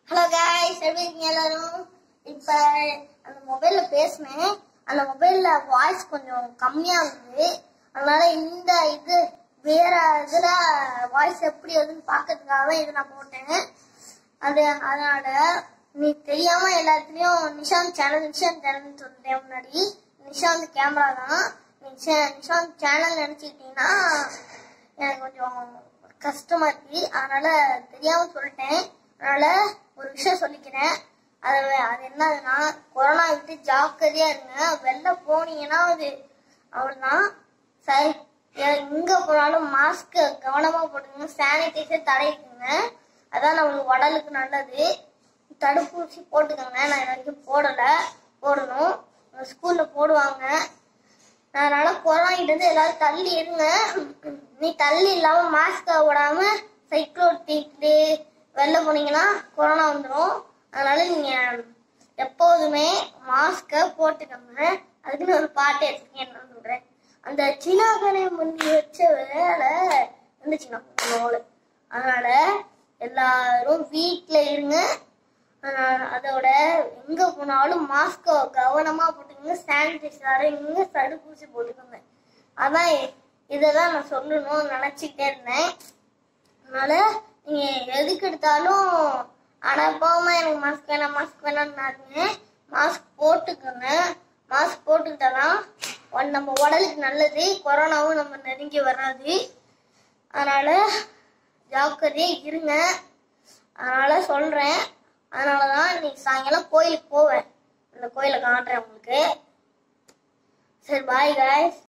hello guys எப்படி இருக்கீங்க எல்லாரும் இப்ப அந்த மொபைல்ல பேசினேன் அந்த மொபைல்ல வாய்ஸ் கொஞ்சம் கம்மியா இருந்தது அதனால இந்த இது வேற இதுல வாய்ஸ் எப்படி வருதுன்னு பாக்கிறதுக்காக தான் இது நான் போட்டேன் அது அதனால நீ தெரியாம எல்லாத்துலயும் நிஷாந்த் சேனல் நிஷாந்த் சேனல் சொல்லிட்டேன் முன்னாடி நிஷாந்த் கேமரா தான் நிஷா- நிஷாந்த் சேனல் நினைச்சுக்கிட்டீங்கன்னா எனக்கு கொஞ்சம் கஷ்டமா இருக்கு அதனால தெரியாம சொல்லிட்டேன் அதனால ஒரு விஷயம் சொல்லிக்கிறேன் அது அது என்னதுன்னா கொரோனா விட்டு ஜாக்கிரதையா இருங்க வெளில போனீங்கன்னா அது அவ்வளவுதான் சரி எ- எங்க போனாலும் மாஸ்க் கவனமா போட்டுக்கங்க சானிடைசர் தடவிக்குங்க அதான் நம்மளுக்கு உடலுக்கு நல்லது தடுப்பூசி போட்டுக்கோங்க நான் இது வரைக்கும் போடல போடணும் ஸ்கூல்ல போடுவாங்க அதனால கொரோனா கிட்ட இருந்து எல்லாரும் தள்ளி இருங்க நீ தள்ளி இல்லாம மாஸ்க விடாம சைக்கிள் ஓட்டிட்டு வெளில போனீங்கன்னா கொரோனா வந்துடும் அதனால நீங்க எப்போதுமே மாஸ்க போட்டுக்கோங்க அதுக்குன்னு ஒரு பாட்டு எடுத்துக்கேன் நான் சொல்றேன் அந்த சினாகனை முந்தி வச்ச வேலை இருந்துச்சுன்னா நோல் அதனால எல்லாரும் வீட்ல இருங்க ஆஹ் அதோட எங்க போனாலும் மாஸ்க கவனமா போட்டுக்கோங்க சானிடைசர் எங்க தடுப்பூசி போட்டுக்கோங்க அதான் இதெல்லாம் நான் சொல்லணும்னு நினைச்சுக்கிட்டே இருந்தேன் அதனால நீங்க எதுக்கு எடுத்தாலும் அனுபவமா எனக்கு மாஸ்க் வேணாம் மாஸ்க் வேணாம்னாருங்க மாஸ்க் போட்டுக்கோங்க மாஸ்க் போட்டுக்கிட்டாதான் உன் நம்ம உடலுக்கு நல்லது கொரோனாவும் நம்ம நெருங்கி வராது அதனால ஜாக்கிரதையா இருங்க அதனால சொல்றேன் அதனாலதான் இன்னைக்கு சாயங்காலம் கோயிலுக்கு போவேன் அந்த கோயிலை காட்டுறேன் உங்களுக்கு சரி பாய் guys